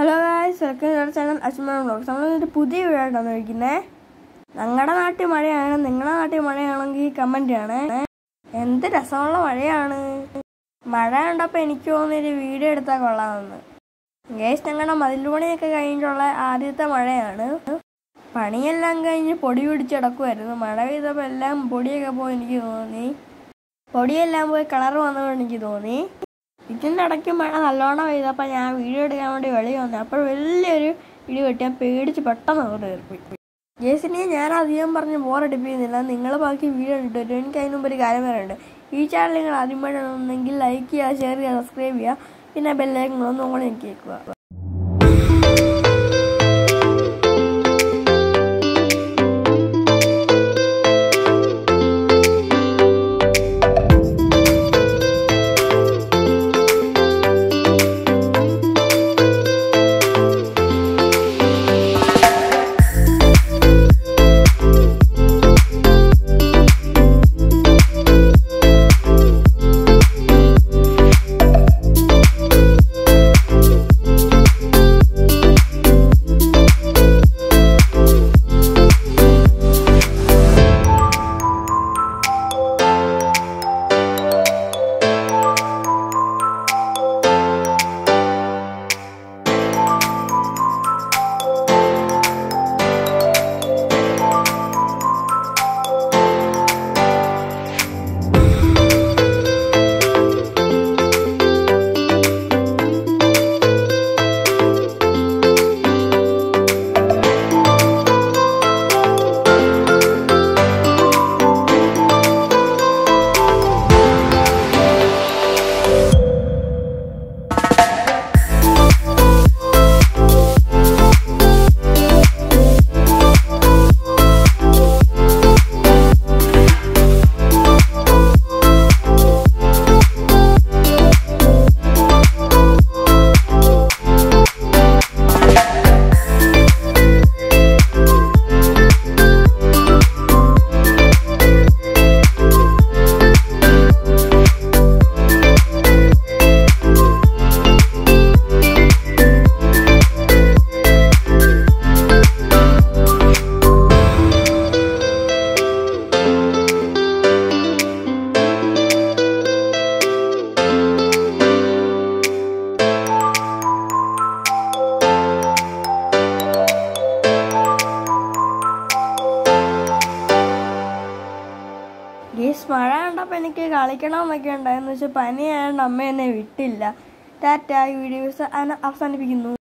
hello guys welcome to channel Ashman blogs നമ്മളൊരു പുതിയ video ആയിട്ടാണ് കഴിക്കുന്നത് ഞങ്ങളുടെ നാട്ടിൽ മഴയാണ് നിങ്ങളുടെ നാട്ടിൽ മഴയാണെങ്കിൽ കമൻറ്റ് ചെയ്യണേ എന്ത് രസമുള്ള മഴയാണ് മഴ കണ്ടപ്പോൾ എനിക്ക് തോന്നിയൊരു വീഡിയോ എടുത്താൽ കൊള്ളാമെന്ന് ഗേസ് ഞങ്ങളുടെ മതിൽ പണിയൊക്കെ കഴിഞ്ഞിട്ടുള്ള ആദ്യത്തെ മഴയാണ് പണിയെല്ലാം കഴിഞ്ഞ് പൊടി പിടിച്ചടക്കുമായിരുന്നു മഴ പെയ്തപ്പോൾ എല്ലാം പൊടിയൊക്കെ പോയി എനിക്ക് തോന്നി പൊടിയെല്ലാം പോയി കളർ വന്നപ്പോൾ എനിക്ക് തോന്നി ഇതിൻ്റെ ഇടയ്ക്ക് മഴ നല്ലോണം പെയ്തപ്പോൾ ഞാൻ വീഡിയോ എടുക്കാൻ വേണ്ടി വെളി വന്നു അപ്പോൾ വലിയൊരു ഇടി വെട്ടി ഞാൻ പേടിച്ച് പെട്ടെന്ന് അങ്ങോട്ട് കയറിപ്പോയി ജേസിനെ ഞാൻ അധികം പറഞ്ഞ് ബോറടിപ്പിക്കുന്നില്ല നിങ്ങൾ ബാക്കി വീഡിയോ ഇട്ടിട്ട് എനിക്ക് അതിന് മുമ്പ് ഒരു കാര്യം പറയുന്നുണ്ട് ഈ ചാനൽ നിങ്ങൾ ആദ്യമായിട്ടാണെന്നുണ്ടെങ്കിൽ ലൈക്ക് ചെയ്യുക ഷെയർ ചെയ്യുക സബ്സ്ക്രൈബ് ചെയ്യുക പിന്നെ ബെല്ലൈക്കങ്ങളൊന്നും കൂടെ എനിക്ക് കേൾക്കുക ഗീസ് മഴ കണ്ടപ്പോൾ എനിക്ക് കളിക്കണമെന്നൊക്കെ ഉണ്ടായെന്ന് വെച്ചാൽ പനിയായതുകൊണ്ട് അമ്മ എന്നെ വിട്ടില്ല ടാറ്റ ഈ വീഡിയോസ് അവസാനിപ്പിക്കുന്നു